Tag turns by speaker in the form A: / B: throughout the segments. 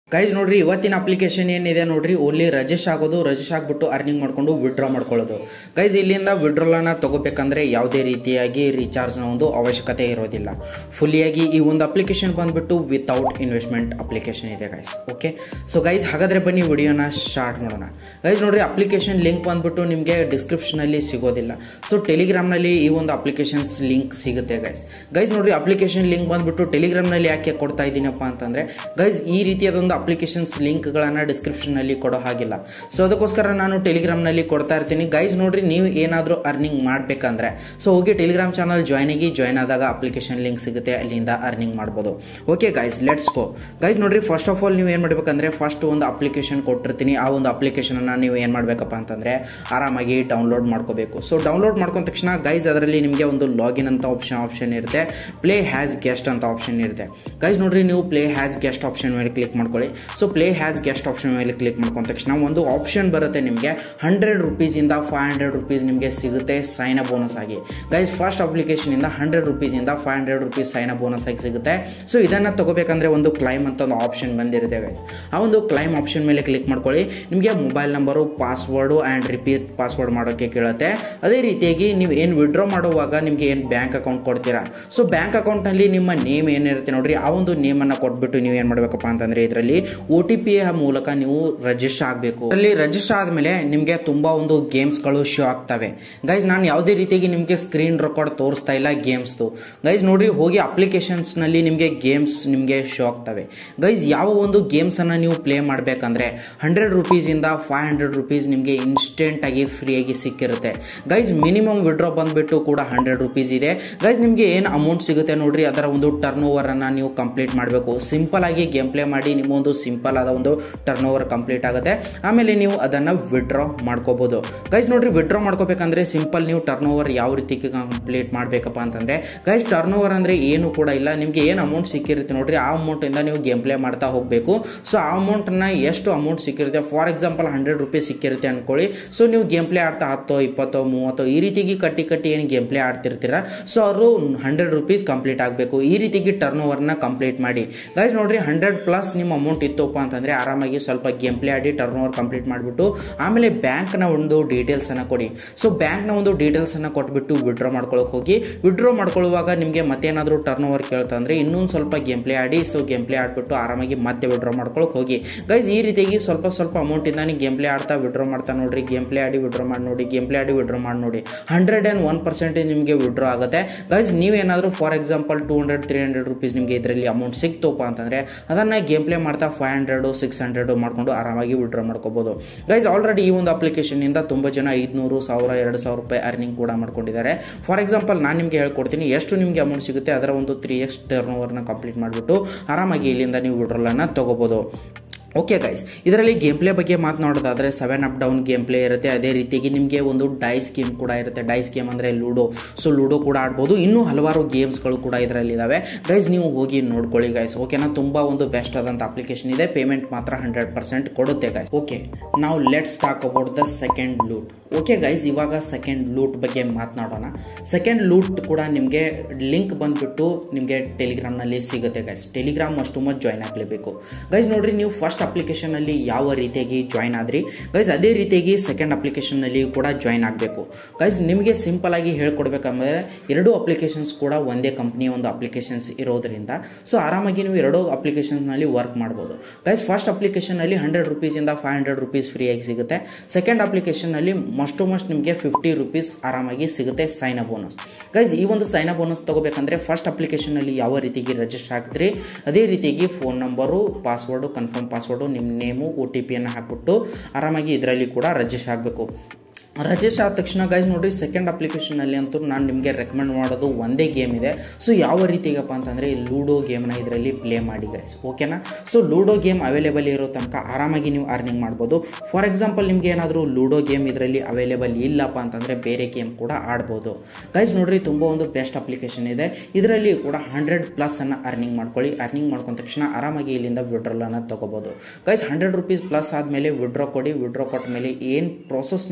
A: guys ನೋಡ್ರಿ ಇವತ್ತಿನ application ಏನಿದೆ ನೋಡ್ರಿ ಓನ್ಲಿ ರಿಜಿಸ್ಟರ್ ಆಗೋದು ರಿಜಿಸ್ಟರ್ ಆಗ್ಬಿಟ್ಟು ಅರ್ನಿಂಗ್ ಮಾಡ್ಕೊಂಡು ವಿಡ್ರಾ ಮಾಡ್ಕೊಳ್ಳೋದು ಗೈಸ್ ಇಲ್ಲಿಂದ ವಿಡ್ರಾಲನ್ನ ತಗೋಬೇಕಂದ್ರೆ ಯಾವುದೇ ರೀತಿಯಾಗಿ ರೀಚಾರ್ಜ್ನ ಒಂದು ಅವಶ್ಯಕತೆ ಇರೋದಿಲ್ಲ ಫುಲ್ಲಿಯಾಗಿ ಈ ಒಂದು ಅಪ್ಲಿಕೇಶನ್ ಬಂದ್ಬಿಟ್ಟು ವಿತೌಟ್ ಇನ್ವೆಸ್ಟ್ಮೆಂಟ್ ಅಪ್ಲಿಕೇಶನ್ ಇದೆ ಗೈಸ್ ಓಕೆ ಸೊ ಗೈಸ್ ಹಾಗಾದ್ರೆ ಬನ್ನಿ ವಿಡಿಯೋನ ಸ್ಟಾರ್ಟ್ ಮಾಡೋಣ ಗೈಸ್ ನೋಡ್ರಿ ಅಪ್ಲಿಕೇಶನ್ ಲಿಂಕ್ ಬಂದ್ಬಿಟ್ಟು ನಿಮಗೆ ಡಿಸ್ಕ್ರಿಪ್ಷನಲ್ಲಿ ಸಿಗೋದಿಲ್ಲ ಸೊ ಟೆಲಿಗ್ರಾಮ್ನಲ್ಲಿ ಈ ಒಂದು ಅಪ್ಲಿಕೇಶನ್ಸ್ ಲಿಂಕ್ ಸಿಗುತ್ತೆ ಗೈಸ್ ಗೈಸ್ ನೋಡ್ರಿ ಅಪ್ಲಿಕೇಶನ್ ಲಿಂಕ್ ಬಂದ್ಬಿಟ್ಟು ಟೆಲಿಗ್ರಾಮ್ನಲ್ಲಿ ಯಾಕೆ ಕೊಡ್ತಾ ಇದ್ದೀನಪ್ಪ ಅಂತಂದರೆ ಗೈಸ್ ಈ ರೀತಿಯಾದೊಂದು ಅಪ್ಲಿಕೇಶನ್ಸ್ ಲಿಂಕ್ಗಳನ್ನು ಡಿಸ್ಕ್ರಿಪ್ಷನಲ್ಲಿ ಕೊಡೋ ಹಾಗಿಲ್ಲ ಸೊ ಅದಕ್ಕೋಸ್ಕರ ನಾನು ಟೆಲಿಗ್ರಾಮ್ನಲ್ಲಿ ಕೊಡ್ತಾ ಇರ್ತೀನಿ ಗೈಸ್ ನೋಡ್ರಿ ನೀವು ಏನಾದರೂ ಅರ್ನಿಂಗ್ ಮಾಡಬೇಕಂದ್ರೆ ಸೊ ಹೋಗಿ ಟೆಲಿಗ್ರಾಮ್ ಚಾನಲ್ ಜಾಯ್ನ್ ಆಗಿ ಜಾಯ್ನ್ ಆದಾಗ ಅಪ್ಲಿಕೇಶನ್ ಲಿಂಕ್ ಸಿಗುತ್ತೆ ಅಲ್ಲಿಂದ ಅರ್ನಿಂಗ್ ಮಾಡ್ಬೋದು okay guys let's go guys ನೋಡ್ರಿ ಫಸ್ಟ್ ಆಫ್ ಆಲ್ ನೀವು ಏನು ಮಾಡಬೇಕಂದ್ರೆ ಫಸ್ಟ್ ಒಂದು ಅಪ್ಲಿಕೇಶನ್ ಕೊಟ್ಟಿರ್ತೀನಿ ಆ ಒಂದು ಅಪ್ಲಿಕೇಶನನ್ನು ನೀವು ಏನು ಮಾಡಬೇಕಪ್ಪ ಅಂತಂದರೆ ಆರಾಮಾಗಿ ಡೌನ್ಲೋಡ್ ಮಾಡ್ಕೋಬೇಕು ಸೊ ಡೌನ್ಲೋಡ್ ಮಾಡ್ಕೊಂಡ ತಕ್ಷಣ ಗೈಸ್ ಅದರಲ್ಲಿ ನಿಮಗೆ ಒಂದು ಲಾಗಿನ್ ಅಂತ ಆಪ್ಷನ್ ಆಪ್ಷನ್ ಇರುತ್ತೆ ಪ್ಲೇ ಹ್ಯಾಸ್ ಗೆಸ್ಟ್ ಅಂತ ಆಪ್ಷನ್ ಇರುತ್ತೆ ಗೈಸ್ ನೋಡ್ರಿ ನೀವು ಪ್ಲೇ ಹ್ಯಾಸ್ ಗೆಸ್ಟ್ ಆಪ್ಷನ್ ಮೇಲೆ ಕ್ಲಿಕ್ ಮಾಡ್ಕೊಳ್ಳಿ so play as guest option ಮೇಲೆ ಕ್ಲಿಕ್ ಮಾಡ್ಕೊಂಡ ತಕ್ಷಣ ಒಂದು ಆಪ್ಷನ್ ಬರುತ್ತೆ ನಿಮಗೆ ಹಂಡ್ರೆಡ್ ರುಪೀಸಿಂದ ಫೈವ್ ಹಂಡ್ರೆಡ್ ರುಪೀಸ್ ನಿಮಗೆ ಸಿಗುತ್ತೆ ಸೈನ್ ಬೋನಸ್ ಆಗಿ ಗೈಸ್ ಫಸ್ಟ್ ಅಪ್ಲಿಕೇಶನಿಂದ ಹಂಡ್ರೆಡ್ ರುಪೀಸಿಂದ five hundred rupees sign bonus ಆಗಿ ಸಿಗುತ್ತೆ ಸೊ ಇದನ್ನು ತಗೋಬೇಕಂದ್ರೆ ಒಂದು ಕ್ಲೈಮ್ ಅಂತ ಒಂದು ಆಪ್ಷನ್ ಬಂದಿರುತ್ತೆ ಗೈಸ್ ಆ ಒಂದು ಕ್ಲೈಮ್ ಆಪ್ಷನ್ ಮೇಲೆ ಕ್ಲಿಕ್ ಮಾಡ್ಕೊಳ್ಳಿ ನಿಮಗೆ mobile number password and repeat password ಮಾಡೋಕ್ಕೆ ಕೇಳುತ್ತೆ ಅದೇ ರೀತಿಯಾಗಿ ನೀವು ಏನು ವಿಡ್ರಾ ಮಾಡುವಾಗ ನಿಮಗೆ ಏನು ಬ್ಯಾಂಕ್ ಅಕೌಂಟ್ ಕೊಡ್ತೀರಾ ಸೊ ಬ್ಯಾಂಕ್ ಅಕೌಂಟ್ನಲ್ಲಿ ನಿಮ್ಮ ನೇಮ್ ಏನಿರುತ್ತೆ ನೋಡ್ರಿ ಆ ಒಂದು ನೇಮನ್ನು ಕೊಟ್ಬಿಟ್ಟು ನೀವು ಏನು ಮಾಡಬೇಕಪ್ಪ ಅಂತಂದರೆ ಇದರಲ್ಲಿ ಒ ಟಿ ಪಿಯ ಮೂಲಕ ನೀವು ರಿಜಿಸ್ಟರ್ ಆಗಬೇಕು ಅಲ್ಲಿ ರಿಜಿಸ್ಟರ್ ಆದಮೇಲೆ ನಿಮಗೆ ತುಂಬ ಒಂದು ಗೇಮ್ಸ್ಗಳು ಶೋ ಆಗ್ತವೆ ಗೈಸ್ ನಾನು ಯಾವುದೇ ರೀತಿಯಾಗಿ ನಿಮಗೆ ಸ್ಕ್ರೀನ್ ರೆಕಾರ್ಡ್ ತೋರಿಸ್ತಾ ಇಲ್ಲ ಗೇಮ್ಸ್ದು ಗೈಸ್ ನೋಡ್ರಿ ಹೋಗಿ ಅಪ್ಲಿಕೇಶನ್ಸ್ನಲ್ಲಿ ನಿಮಗೆ ಗೇಮ್ಸ್ ನಿಮಗೆ ಶೋ ಆಗ್ತವೆ ಗೈಸ್ ಯಾವ ಒಂದು ಗೇಮ್ಸನ್ನು ನೀವು ಪ್ಲೇ ಮಾಡಬೇಕಂದ್ರೆ ಹಂಡ್ರೆಡ್ ರುಪೀಸಿಂದ ಫೈವ್ ಹಂಡ್ರೆಡ್ ರುಪೀಸ್ ನಿಮಗೆ ಇನ್ಸ್ಟೆಂಟಾಗಿ ಫ್ರೀಯಾಗಿ ಸಿಕ್ಕಿರುತ್ತೆ ಗೈಸ್ ಮಿನಿಮಮ್ ವಿಡ್ರಾ ಬಂದುಬಿಟ್ಟು ಕೂಡ ಹಂಡ್ರೆಡ್ ರುಪೀಸ್ ಇದೆ ಗೈಸ್ ನಿಮಗೆ ಏನು ಅಮೌಂಟ್ ಸಿಗುತ್ತೆ ನೋಡ್ರಿ ಅದರ ಒಂದು ಟರ್ನ್ ಓವರನ್ನು ನೀವು ಕಂಪ್ಲೀಟ್ ಮಾಡಬೇಕು ಸಿಂಪಲ್ ಆಗಿ ಗೇಮ್ ಪ್ಲೇ ಮಾಡಿ ನಿಮ್ಮ ಒಂದು ಸಿಂಪಲ್ ಆದ ಒಂದು ಟರ್ನ್ ಓವರ್ ಕಂಪ್ಲೀಟ್ ಆಗುತ್ತೆ ಆಮೇಲೆ ನೀವು ಅದನ್ನು ವಿಡ್ರಾ ಮಾಡ್ಕೋಬೋದು ಗೈಸ್ ನೋಡ್ರಿ ವಿಡ್ರಾ ಮಾಡ್ಕೋಬೇಕಂದ್ರೆ ಸಿಂಪಲ್ ನೀವು ಟರ್ನ್ ಓವರ್ ಯಾವ ರೀತಿ ಕಂಪ್ಲೀಟ್ ಮಾಡಬೇಕಪ್ಪ ಅಂತಂದರೆ ಗೈಸ್ ಟರ್ನ್ ಓವರ್ ಅಂದರೆ ಏನು ಕೂಡ ಇಲ್ಲ ನಿಮಗೆ ಏನು ಅಮೌಂಟ್ ಸಿಕ್ಕಿರುತ್ತೆ ನೋಡ್ರಿ ಆ ಅಮೌಂಟಿಂದ ನೀವು ಗೇಮ್ ಪ್ಲೇ ಮಾಡ್ತಾ ಹೋಗಬೇಕು ಸೊ ಆ ಅಮೌಂಟನ್ನು ಎಷ್ಟು ಅಮೌಂಟ್ ಸಿಕ್ಕಿರುತ್ತೆ ಫಾರ್ ಎಕ್ಸಾಂಪಲ್ ಹಂಡ್ರೆಡ್ ರುಪೀಸ್ ಸಿಕ್ಕಿರುತ್ತೆ ಅಂದ್ಕೊಳ್ಳಿ ಸೊ ನೀವು ಗೇಮ್ ಪ್ಲೇ ಆಡ್ತಾ ಹತ್ತೋ ಇಪ್ಪತ್ತೋ ಮೂವತ್ತೋ ಈ ರೀತಿಗೆ ಕಟ್ಟಿ ಕಟ್ಟಿ ಏನು ಗೇಮ್ ಪ್ಲೇ ಆಡ್ತಿರ್ತೀರ ಸೊ ಅವರು ಹಂಡ್ರೆಡ್ ರುಪೀಸ್ ಕಂಪ್ಲೀಟ್ ಆಗಬೇಕು ಈ ರೀತಿಗೆ ಟರ್ನ್ ಓವರ್ನ ಕಂಪ್ಲೀಟ್ ಮಾಡಿ ಗೈಸ್ ನೋಡ್ರಿ ಹಂಡ್ರೆಡ್ ಪ್ಲಸ್ ನಿಮ್ಮ ಅಮೌಂಟ್ ಇತ್ತಪ್ಪ ಅಂತಂದರೆ ಆರಾಮಾಗಿ ಸ್ವಲ್ಪ ಗೇಮ್ ಪ್ಲೇ ಆಡಿ ಟರ್ನ್ ಓವರ್ ಕಂಪ್ಲೀಟ್ ಮಾಡಿಬಿಟ್ಟು ಆಮೇಲೆ ಬ್ಯಾಂಕ್ನ ಒಂದು ಡೀಟೇಲ್ಸನ್ನು ಕೊಡಿ ಸೊ ಬ್ಯಾಂಕ್ನ ಒಂದು ಡೀಟೇಲ್ಸನ್ನು ಕೊಟ್ಬಿಟ್ಟು ವಿಡ್ರಾ ಮಾಡ್ಕೊಳ್ಳೋಕೆ ಹೋಗಿ ವಿಡ್ರಾ ಮಾಡ್ಕೊಳ್ಳುವಾಗ ನಿಮಗೆ ಮತ್ತೇನಾದರೂ ಟರ್ನ್ ಓವರ್ ಕೇಳ್ತಂದ್ರೆ ಇನ್ನೊಂದು ಸ್ವಲ್ಪ ಗೇಮ್ ಪ್ಲೇ ಆಡಿ ಸೊ ಗೇಮ್ ಪ್ಲೇ ಆಡ್ಬಿಟ್ಟು ಆರಾಮಾಗಿ ಮತ್ತೆ ವಿಡ್ರಾ ಮಾಡ್ಕೊಳ್ಳೋಕೆ ಹೋಗಿ ಗೈಸ್ ಈ ರೀತಿಯಾಗಿ ಸ್ವಲ್ಪ ಸ್ವಲ್ಪ ಅಮೌಂಟಿಂದ ನೀವು ಗೇಮ್ ಪ್ಲೇ ಆಡ್ತಾ ವಿಡ್ರಾ ಮಾಡ್ತಾ ನೋಡ್ರಿ ಗೇಮ್ ಪ್ಲೇ ಆಡಿ ವಿಡ್ರಾ ಮಾಡಿ ನೋಡಿ ಗೇಮ್ ಪ್ಲೇ ಆಡಿ ವಿಡ್ರಾ ಮಾಡಿ ನೋಡಿ ಹಂಡ್ರೆಡ್ ಆ್ಯಂಡ್ ಒನ್ ಪರ್ಸೆಂಟೇಜ್ ನಿಮಗೆ ವಿಡ್ರಾ ಆಗುತ್ತೆ ಗೈಸ್ ನೀವೇನಾದರೂ for example two hundred three hundred rupees ನಿಮಗೆ ಇದರಲ್ಲಿ ಅಮೌಂಟ್ ಸಿಕ್ತಪ್ಪ ಅಂತಂದರೆ ಅದನ್ನು ಗೇಮ್ ಪ್ಲೇ ಮಾಡ್ತಾ ಫೈವ್ ಹಂಡ್ರೆಡು ಸಿಕ್ಸ್ ಹಂಡ್ರೆಡು ಮಾಡ್ಕೊಂಡು ಆರಾಮಾಗಿ ವಿಡ್ರಾ ಮಾಡ್ಕೋಬೋದು ಗೈಸ್ ಆಲ್ರೆಡಿ ಈ ಒಂದು ಅಪ್ಲಿಕೇಶನಿಂದ ತುಂಬ ಜನ ಐದುನೂರು ಸಾವಿರ ಎರಡು ಸಾವಿರ ರೂಪಾಯಿ ಅರ್ನಿಂಗ್ ಕೂಡ ಮಾಡ್ಕೊಂಡಿದ್ದಾರೆ ಫಾರ್ ಎಕ್ಸಾಂಪಲ್ ನಾನು ನಿಮಗೆ ಹೇಳ್ಕೊಡ್ತೀನಿ ಎಷ್ಟು ನಿಮಗೆ ಅಮೌಂಟ್ ಸಿಗುತ್ತೆ ಅದರ ಒಂದು ತ್ರೀ ಎಕ್ಸ್ ಟರ್ನ್ ಓವರ್ನ ಕಂಪ್ಲೀಟ್ ಮಾಡಿಬಿಟ್ಟು ಆರಾಮಾಗಿ ಇಲ್ಲಿಂದ ನೀವು ವಿಡ್ರಾಲನ್ನು ತೊಗೋಬೋದು ಓಕೆ ಗೈಸ್ ಇದರಲ್ಲಿ ಗೇಮ್ ಪ್ಲೇ ಬಗ್ಗೆ ಮಾತನಾಡೋದಾದರೆ seven up down game play ಇರುತ್ತೆ ಅದೇ ರೀತಿಯಾಗಿ ನಿಮಗೆ ಒಂದು ಡೈಸ್ ಗೇಮ್ ಕೂಡ ಇರುತ್ತೆ ಡೈಸ್ ಗೇಮ್ ಅಂದರೆ ಲೂಡೋ ಸೊ ಲೂಡೋ ಕೂಡ ಆಡ್ಬೋದು ಇನ್ನೂ ಹಲವಾರು ಗೇಮ್ಸ್ಗಳು ಕೂಡ ಇದರಲ್ಲಿ ಇದ್ದಾವೆ ಗೈಸ್ ನೀವು ಹೋಗಿ ನೋಡ್ಕೊಳ್ಳಿ ಗೈಸ್ ಓಕೆನಾ ತುಂಬ ಒಂದು ಬೆಸ್ಟ್ ಆದಂಥ ಅಪ್ಲಿಕೇಶನ್ ಇದೆ ಪೇಮೆಂಟ್ ಮಾತ್ರ ಹಂಡ್ರೆಡ್ ಪರ್ಸೆಂಟ್ ಕೊಡುತ್ತೆ ಗೈಸ್ ಓಕೆ ನಾವು let's talk about the second loot okay guys ಇವಾಗ ಸೆಕೆಂಡ್ ಲೂಟ್ ಬಗ್ಗೆ ಮಾತನಾಡೋಣ ಸೆಕೆಂಡ್ ಲೂಟ್ ಕೂಡ ನಿಮಗೆ ಲಿಂಕ್ ಬಂದುಬಿಟ್ಟು ನಿಮಗೆ ಟೆಲಿಗ್ರಾಮ್ನಲ್ಲಿ ಸಿಗುತ್ತೆ ಗೈಸ್ ಟೆಲಿಗ್ರಾಮ್ ಅಷ್ಟು ಮಚ್ ಜಾಯ್ನ್ ಆಗಲೇಬೇಕು ಗೈಸ್ ನೋಡ್ರಿ ನೀವು ಫಸ್ಟ್ ಅಪ್ಲಿಕೇಶನಲ್ಲಿ ಯಾವ ರೀತಿಯಾಗಿ ಜಾಯ್ನ್ ಆದ್ರಿ ಗೈಸ್ ಅದೇ ರೀತಿಯಾಗಿ ಸೆಕೆಂಡ್ ಅಪ್ಲಿಕೇಶನ್ನಲ್ಲಿ ಕೂಡ ಜಾಯ್ನ್ ಆಗಬೇಕು ಗೈಸ್ ನಿಮಗೆ ಸಿಂಪಲ್ ಆಗಿ ಹೇಳ್ಕೊಡ್ಬೇಕಂದ್ರೆ ಎರಡೂ ಅಪ್ಲಿಕೇಶನ್ಸ್ ಕೂಡ ಒಂದೇ ಕಂಪ್ನಿಯ ಒಂದು ಅಪ್ಲಿಕೇಶನ್ಸ್ ಇರೋದ್ರಿಂದ ಸೊ ಆರಾಮಾಗಿ ನೀವು ಎರಡೂ ಅಪ್ಲಿಕೇಶನ್ನಲ್ಲಿ ವರ್ಕ್ ಮಾಡ್ಬೋದು ಗೈಸ್ ಫಸ್ಟ್ ಅಪ್ಲಿಕೇಶನ್ನಲ್ಲಿ ಹಂಡ್ರೆಡ್ ರುಪೀಸಿಂದ ಫೈವ್ ಹಂಡ್ರೆಡ್ ರುಪೀಸ್ ಫ್ರೀಯಾಗಿ ಸಿಗುತ್ತೆ ಸೆಕೆಂಡ್ ಅಪ್ಲಿಕೇಶನ್ನಲ್ಲಿ ಮಸ್ಟ್ ಟು ಮಸ್ಟ್ ನಿಮಗೆ ಫಿಫ್ಟಿ ರುಪೀಸ್ ಆರಾಮಾಗಿ ಸಿಗುತ್ತೆ ಸೈನ್ ಬೋನಸ್ ಗೈಸ್ ಈ ಒಂದು ಸೈನ್ ಬೋನಸ್ ತಗೋಬೇಕಂದ್ರೆ ಫಸ್ಟ್ ಅಪ್ಲಿಕೇಶನ್ನಲ್ಲಿ ಯಾವ ರೀತಿಯಾಗಿ ರಿಜಿಸ್ಟರ್ ಆಗ್ತೀರಿ ಅದೇ ರೀತಿಯಾಗಿ phone number password confirm password ನಿಮ್ಮ ನೇಮು ಒ ಟಿ ಪಿಯನ್ನು ಹಾಕ್ಬಿಟ್ಟು ಆರಾಮಾಗಿ ಇದರಲ್ಲಿ ಕೂಡ ರಿಜಿಸ್ಟರ್ ಆಗಬೇಕು ರಿಜಿಸ್ಟರ್ ಆದ ತಕ್ಷಣ ಗೈಸ್ ನೋಡಿರಿ ಸೆಕೆಂಡ್ ಅಪ್ಲಿಕೇಶನಲ್ಲಿ ಅಂತೂ ನಾನು ನಿಮಗೆ ರೆಕಮೆಂಡ್ ಮಾಡೋದು ಒಂದೇ ಗೇಮ್ ಇದೆ ಸೊ ಯಾವ ರೀತಿಗಪ್ಪ ಅಂತಂದರೆ ಈ ಲೂಡೋ ಗೇಮ್ನ ಇದರಲ್ಲಿ ಪ್ಲೇ ಮಾಡಿ ಗೈಸ್ ಓಕೆನಾ ಸೊ ಲೂಡೋ ಗೇಮ್ ಅವೈಲೇಬಲ್ ಇರೋ ತನಕ ಆರಾಮಾಗಿ ನೀವು ಅರ್ನಿಂಗ್ ಮಾಡ್ಬೋದು ಫಾರ್ ಎಕ್ಸಾಂಪಲ್ ನಿಮಗೆ ಏನಾದರೂ ಲೂಡೋ ಗೇಮ್ ಇದರಲ್ಲಿ ಅವೈಲೇಬಲ್ ಇಲ್ಲಪ್ಪ ಅಂತಂದರೆ ಬೇರೆ ಗೇಮ್ ಕೂಡ ಆಡ್ಬೋದು ಗೈಸ್ ನೋಡ್ರಿ ತುಂಬ ಒಂದು ಬೆಸ್ಟ್ ಅಪ್ಲಿಕೇಶನ್ ಇದೆ ಇದರಲ್ಲಿ ಕೂಡ ಹಂಡ್ರೆಡ್ ಪ್ಲಸ್ಸನ್ನು ಅರ್ನಿಂಗ್ ಮಾಡ್ಕೊಳ್ಳಿ ಅರ್ನಿಂಗ್ ಮಾಡ್ಕೊಂಡ ತಕ್ಷಣ ಆರಾಮಾಗಿ ಇಲ್ಲಿಂದ ವಿಡ್ರಾಲನ್ನು ತೊಗೋಬೋದು ಗೈಸ್ ಹಂಡ್ರೆಡ್ ರುಪೀಸ್ ಪ್ಲಸ್ ಆದಮೇಲೆ ವಿಡ್ರಾ ಕೊಡಿ ವಿಡ್ರಾ ಕೊಟ್ಟ ಮೇಲೆ ಏನು ಪ್ರೋಸೆಸ್ ನಿಮಗೆ ಕೇಳುತ್ತೆ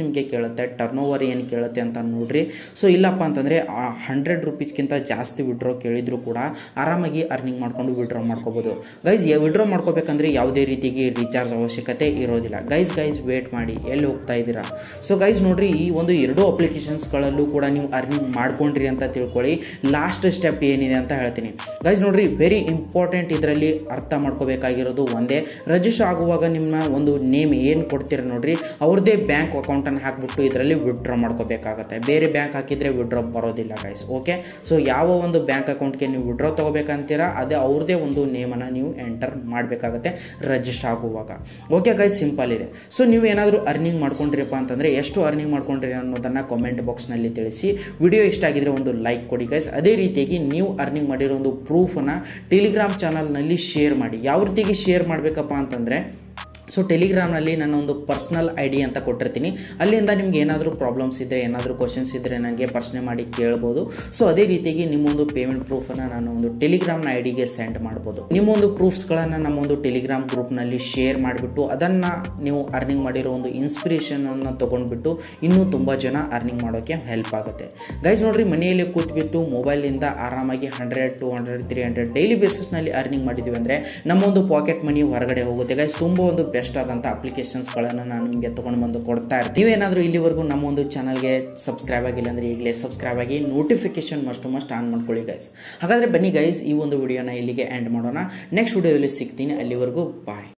A: ಕೇಳುತ್ತೆ ಟರ್ನ್ ಓವರ್ ಏನು ಕೇಳುತ್ತೆ ಅಂತ ನೋಡ್ರಿ ಸೊ ಇಲ್ಲಪ್ಪ ಅಂತಂದರೆ ಹಂಡ್ರೆಡ್ ರುಪೀಸ್ಗಿಂತ ಜಾಸ್ತಿ ವಿಡ್ರಾ ಕೇಳಿದ್ರು ಕೂಡ ಆರಾಮಾಗಿ ಅರ್ನಿಂಗ್ ಮಾಡ್ಕೊಂಡು ವಿಡ್ರಾ ಮಾಡ್ಕೋಬೋದು ಗೈಸ್ ವಿಡ್ರಾ ಮಾಡ್ಕೋಬೇಕಂದ್ರೆ ಯಾವುದೇ ರೀತಿಗೆ ರೀಚಾರ್ಜ್ ಅವಶ್ಯಕತೆ ಇರೋದಿಲ್ಲ ಗೈಸ್ ಗೈಸ್ ವೇಟ್ ಮಾಡಿ ಎಲ್ಲಿ ಹೋಗ್ತಾ ಇದ್ದೀರಾ ಸೊ ಗೈಸ್ ನೋಡ್ರಿ ಈ ಒಂದು ಎರಡೂ ಅಪ್ಲಿಕೇಶನ್ಸ್ಗಳಲ್ಲೂ ಕೂಡ ನೀವು ಅರ್ನಿಂಗ್ ಮಾಡ್ಕೊಂಡ್ರಿ ಅಂತ ತಿಳ್ಕೊಳ್ಳಿ ಲಾಸ್ಟ್ ಸ್ಟೆಪ್ ಏನಿದೆ ಅಂತ ಹೇಳ್ತೀನಿ ಗೈಸ್ ನೋಡ್ರಿ ವೆರಿ ಇಂಪಾರ್ಟೆಂಟ್ ಇದರಲ್ಲಿ ಅರ್ಥ ಮಾಡ್ಕೋಬೇಕಾಗಿರೋದು ಒಂದೇ ರಿಜಿಸ್ಟರ್ ಆಗುವಾಗ ನಿಮ್ಮ ಒಂದು ನೇಮ್ ಏನು ಕೊಡ್ತೀರ ನೋಡ್ರಿ ಅವ್ರದ್ದೇ ಬ್ಯಾಂಕ್ ಅಕೌಂಟನ್ನು ಹಾಕ್ಬಿಟ್ಟು ಇದರಲ್ಲಿ ವಿಡ್ರಾ ಮಾಡ್ಕೋಬೇಕಾಗತ್ತೆ ಬೇರೆ ಬ್ಯಾಂಕ್ ಹಾಕಿದರೆ ವಿಡ್ರಾ ಬರೋದಿಲ್ಲ ಗೈಸ್ ಓಕೆ ಸೊ ಯಾವ ಒಂದು ಬ್ಯಾಂಕ್ ಅಕೌಂಟ್ಗೆ ನೀವು ವಿಡ್ರಾ ತೊಗೋಬೇಕಂತೀರಾ ಅದೇ ಅವ್ರದ್ದೇ ಒಂದು ನೇಮನ್ನು ನೀವು ಎಂಟರ್ ಮಾಡಬೇಕಾಗತ್ತೆ ರಿಜಿಸ್ಟರ್ ಆಗುವಾಗ ಓಕೆ ಗೈಸ್ ಸಿಂಪಲ್ ಇದೆ ಸೊ ನೀವು ಏನಾದರೂ ಅರ್ನಿಂಗ್ ಮಾಡ್ಕೊಂಡ್ರಿಪ್ಪ ಅಂತಂದರೆ ಎಷ್ಟು ಅರ್ನಿಂಗ್ ಮಾಡ್ಕೊಂಡ್ರಿ ಅನ್ನೋದನ್ನು ಕಾಮೆಂಟ್ ಬಾಕ್ಸ್ನಲ್ಲಿ ತಿಳಿಸಿ ವಿಡಿಯೋ ಇಷ್ಟ ಆಗಿದ್ರೆ ಒಂದು ಲೈಕ್ ಕೊಡಿ ಗೈಸ್ ಅದೇ ರೀತಿಯಾಗಿ ನೀವು ಅರ್ನಿಂಗ್ ಮಾಡಿರೋ ಒಂದು ಪ್ರೂಫನ್ನು ಟೆಲಿಗ್ರಾಮ್ ಚಾನಲ್ನಲ್ಲಿ ಶೇರ್ ಮಾಡಿ ಯಾವ ರೀತಿಗೆ ಶೇರ್ ಮಾಡಬೇಕಪ್ಪ ಅಂತಂದರೆ ಸೊ ಟೆಲಿಗ್ರಾಮ್ನಲ್ಲಿ ನನ್ನ ಒಂದು ಪರ್ಸ್ನಲ್ ಐ ಡಿ ಅಂತ ಕೊಟ್ಟಿರ್ತೀನಿ ಅಲ್ಲಿಂದ ನಿಮ್ಗೆ ಏನಾದರೂ ಪ್ರಾಬ್ಲಮ್ಸ್ ಇದ್ದರೆ ಏನಾದರೂ ಕ್ವಶನ್ಸ್ ಇದ್ದರೆ ನನಗೆ ಪ್ರಶ್ನೆ ಮಾಡಿ ಕೇಳ್ಬೋದು ಸೊ ಅದೇ ರೀತಿಯಾಗಿ ನಿಮ್ಮೊಂದು ಪೇಮೆಂಟ್ ಪ್ರೂಫನ್ನು ನಾನು ಒಂದು ಟೆಲಿಗ್ರಾಮ್ನ ಐ ಡಿಗೆ ಸೆಂಡ್ ಮಾಡ್ಬೋದು ನಿಮ್ಮೊಂದು ಪ್ರೂಫ್ಸ್ಗಳನ್ನು ನಮ್ಮ ಒಂದು ಟೆಲಿಗ್ರಾಮ್ ಗ್ರೂಪ್ನಲ್ಲಿ ಶೇರ್ ಮಾಡಿಬಿಟ್ಟು ಅದನ್ನು ನೀವು ಅರ್ನಿಂಗ್ ಮಾಡಿರೋ ಒಂದು ಇನ್ಸ್ಪಿರೇಷನನ್ನು ತೊಗೊಂಡ್ಬಿಟ್ಟು ಇನ್ನೂ ತುಂಬ ಜನ ಅರ್ನಿಂಗ್ ಮಾಡೋಕ್ಕೆ ಹೆಲ್ಪ್ ಆಗುತ್ತೆ ಗೈಸ್ ನೋಡ್ರಿ ಮನೆಯಲ್ಲಿ ಕೂತ್ಬಿಟ್ಟು ಮೊಬೈಲಿಂದ ಆರಾಮಾಗಿ hundred two hundred three hundred daily ಬೇಸಿಸ್ನಲ್ಲಿ ಅರ್ನಿಂಗ್ ಮಾಡಿದ್ದೀವಿ ಅಂದರೆ ನಮ್ಮೊಂದು ಪಾಕೆಟ್ ಮನಿ ಹೊರಗಡೆ ಹೋಗುತ್ತೆ ಗೈಸ್ ತುಂಬ ಒಂದು ಬೆಸ್ಟ್ ಆದಂಥ ಅಪ್ಲಿಕೇಶನ್ಸ್ಗಳನ್ನು ನಾನು ನಿಮಗೆ ತೊಗೊಂಡು ಬಂದು ಕೊಡ್ತಾ ಇರ್ತೀನಿ ನೀವೇನಾದರೂ ಇಲ್ಲಿವರೆಗೂ ನಮ್ಮ ಒಂದು ಚಾನಲ್ಗೆ ಸಬ್ಸ್ಕ್ರೈಬ್ ಆಗಿಲ್ಲ ಅಂದರೆ ಈಗಲೇ ಸಬ್ಸ್ಕ್ರೈಬ್ ಆಗಿ ನೋಟಿಫಿಕೇಶನ್ ಮಸ್ಟ್ ಮಸ್ಟ್ ಆನ್ ಮಾಡ್ಕೊಳ್ಳಿ ಗೈಸ್ ಹಾಗಾದರೆ ಬನ್ನಿ ಗೈಸ್ ಈ ಒಂದು ವಿಡಿಯೋನ ಇಲ್ಲಿಗೆ ಎಂಡ್ ಮಾಡೋಣ ನೆಕ್ಸ್ಟ್ ವಿಡಿಯೋದಲ್ಲಿ ಸಿಗ್ತೀನಿ ಅಲ್ಲಿವರೆಗೂ ಬಾಯ್